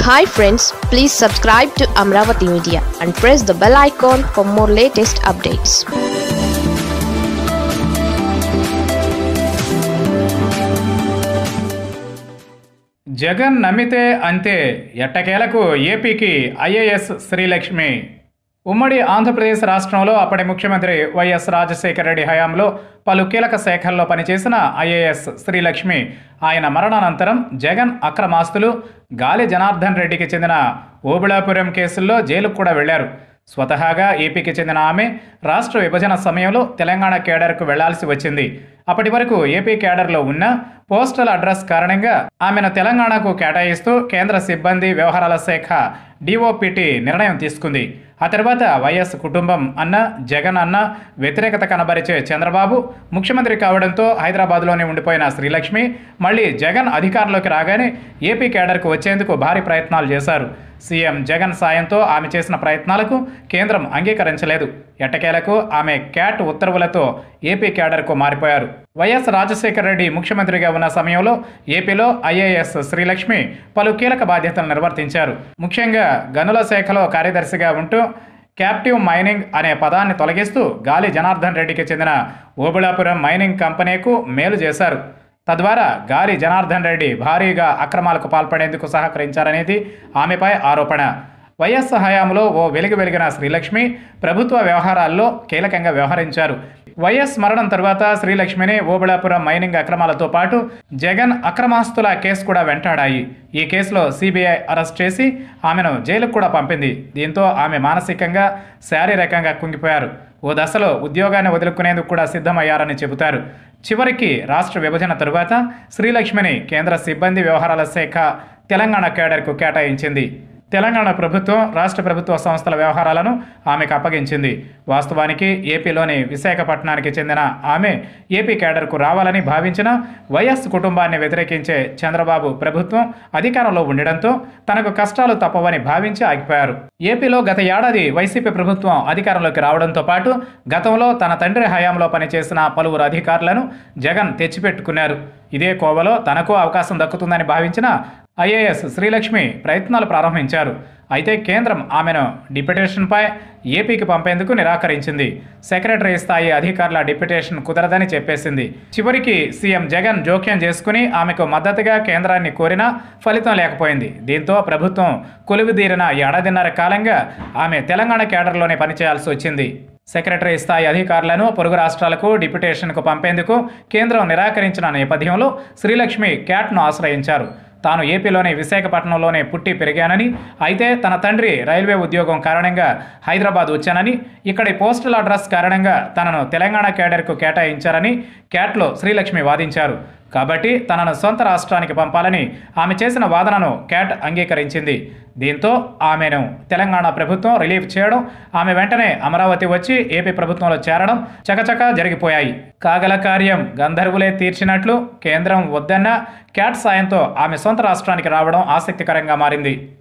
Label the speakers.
Speaker 1: hi friends please subscribe to Amaravati media and press the bell icon for more latest updates
Speaker 2: Jagan నమ్మితే అంతే ఎట్టకేలకు ఏపీకి IAS Srilakshmi ఉమ్మడి ఆంధ్రప్రదేశ్ రాష్ట్రంలో అప్పటి ముఖ్యమంత్రి వైఎస్ రాజశేఖర రెడ్డి హయాంలో పలు కీలక శాఖల్లో పనిచేసిన ఐఏఎస్ శ్రీలక్ష్మి ఆయన మరణానంతరం జగన్ అక్రమాస్తులు గాలి జనార్దన్ రెడ్డికి చెందిన ఓబుళాపురం కేసుల్లో జైలుకు కూడా వెళ్లారు స్వతహాగా ఏపీకి చెందిన ఆమె రాష్ట్ర విభజన సమయంలో తెలంగాణ కేడర్కు వెళ్లాల్సి వచ్చింది అప్పటి వరకు ఏపీ కేడర్లో ఉన్న పోస్టల్ అడ్రస్ కారణంగా ఆమెను తెలంగాణకు కేటాయిస్తూ కేంద్ర సిబ్బంది వ్యవహారాల శాఖ డిఓపిటి నిర్ణయం తీసుకుంది ఆ తర్వాత వైఎస్ కుటుంబం అన్న జగన్ అన్న వ్యతిరేకత కనబరిచే చంద్రబాబు ముఖ్యమంత్రి కావడంతో హైదరాబాద్లోనే ఉండిపోయిన శ్రీలక్ష్మి మళ్ళీ జగన్ అధికారంలోకి రాగానే ఏపీ కేడర్కు వచ్చేందుకు భారీ ప్రయత్నాలు చేశారు సీఎం జగన్ సాయంతో ఆమె చేసిన ప్రయత్నాలకు కేంద్రం అంగీకరించలేదు ఎట్టకేలకు ఆమె క్యాట్ ఉత్తర్వులతో ఏపీ కేడర్కు మారిపోయారు వైఎస్ రాజశేఖర రెడ్డి ముఖ్యమంత్రిగా ఉన్న సమయంలో ఏపీలో ఐఏఎస్ శ్రీలక్ష్మి పలు కీలక బాధ్యతలు నిర్వర్తించారు ముఖ్యంగా గనుల శాఖలో కార్యదర్శిగా ఉంటూ క్యాప్టివ్ మైనింగ్ అనే పదాన్ని తొలగిస్తూ గాలి జనార్దన్ రెడ్డికి చెందిన ఓబుళాపురం మైనింగ్ కంపెనీకు మేలు చేశారు తద్వారా గాలి జనార్దన్ రెడ్డి భారీగా అక్రమాలకు పాల్పడేందుకు సహకరించారనేది ఆమెపై ఆరోపణ వైఎస్ హయాంలో ఓ వెలుగు వెలిగిన శ్రీలక్ష్మి ప్రభుత్వ వ్యవహారాల్లో కీలకంగా వ్యవహరించారు వైఎస్ మరణం తర్వాత శ్రీలక్ష్మిని ఓబుళాపురం మైనింగ్ అక్రమాలతో పాటు జగన్ అక్రమాస్తుల కేసు కూడా వెంటాడాయి ఈ కేసులో సిబిఐ అరెస్ట్ చేసి ఆమెను జైలుకు కూడా పంపింది దీంతో ఆమె మానసికంగా శారీరకంగా కుంగిపోయారు ఓ దశలో ఉద్యోగాన్ని వదులుకునేందుకు కూడా సిద్ధమయ్యారని చెబుతారు చివరికి రాష్ట్ర విభజన తరువాత శ్రీలక్ష్మిని కేంద్ర సిబ్బంది వ్యవహారాల శాఖ తెలంగాణ కేడర్కు కేటాయించింది తెలంగాణ ప్రభుత్వం రాష్ట్ర ప్రభుత్వ సంస్థల వ్యవహారాలను ఆమెకు అప్పగించింది వాస్తవానికి ఏపీలోని విశాఖపట్నానికి చెందిన ఆమె ఏపీ కేడర్కు రావాలని భావించిన వైఎస్ కుటుంబాన్ని వ్యతిరేకించే చంద్రబాబు ప్రభుత్వం అధికారంలో ఉండడంతో తనకు కష్టాలు తప్పవని భావించి ఆగిపోయారు ఏపీలో గత ఏడాది వైసీపీ ప్రభుత్వం అధికారంలోకి రావడంతో పాటు గతంలో తన తండ్రి హయాంలో పనిచేసిన పలువురు అధికారులను జగన్ తెచ్చిపెట్టుకున్నారు ఇదే కోవలో తనకు అవకాశం దక్కుతుందని భావించిన ఐఏఎస్ శ్రీలక్ష్మి ప్రయత్నాలు ప్రారంభించారు అయితే కేంద్రం ఆమెను డిప్యుటేషన్పై ఏపీకి పంపేందుకు నిరాకరించింది సెక్రటరీ స్థాయి అధికారుల డిప్యుటేషన్ కుదరదని చెప్పేసింది చివరికి సీఎం జగన్ జోక్యం చేసుకుని ఆమెకు మద్దతుగా కేంద్రాన్ని కోరినా ఫలితం లేకపోయింది దీంతో ప్రభుత్వం కొలువుదీరిన ఏడాదిన్నర కాలంగా ఆమె తెలంగాణ కేడర్లోనే పనిచేయాల్సి వచ్చింది సెక్రటరీ స్థాయి అధికారులను పొరుగు రాష్ట్రాలకు డిప్యుటేషన్కు పంపేందుకు కేంద్రం నిరాకరించిన నేపథ్యంలో శ్రీలక్ష్మి క్యాట్ను ఆశ్రయించారు తాను ఏపీలోని విశాఖపట్నంలోనే పుట్టి పెరిగానని అయితే తన తండ్రి రైల్వే ఉద్యోగం కారణంగా హైదరాబాద్ వచ్చానని ఇక్కడి పోస్టల్ అడ్రస్ కారణంగా తనను తెలంగాణ కేడర్కు కేటాయించారని క్యాట్లో శ్రీలక్ష్మి వాదించారు కాబట్టి తనను సొంత రాష్ట్రానికి పంపాలని ఆమె చేసిన వాదనను క్యాట్ అంగీకరించింది దీంతో ఆమెను తెలంగాణ ప్రభుత్వం రిలీఫ్ చేయడం ఆమె వెంటనే అమరావతి వచ్చి ఏపీ ప్రభుత్వంలో చేరడం చకచకా జరిగిపోయాయి కాగల కార్యం గంధర్వులే తీర్చినట్లు కేంద్రం వద్దన్న క్యాట్ సాయంతో ఆమె సొంత రాష్ట్రానికి రావడం ఆసక్తికరంగా మారింది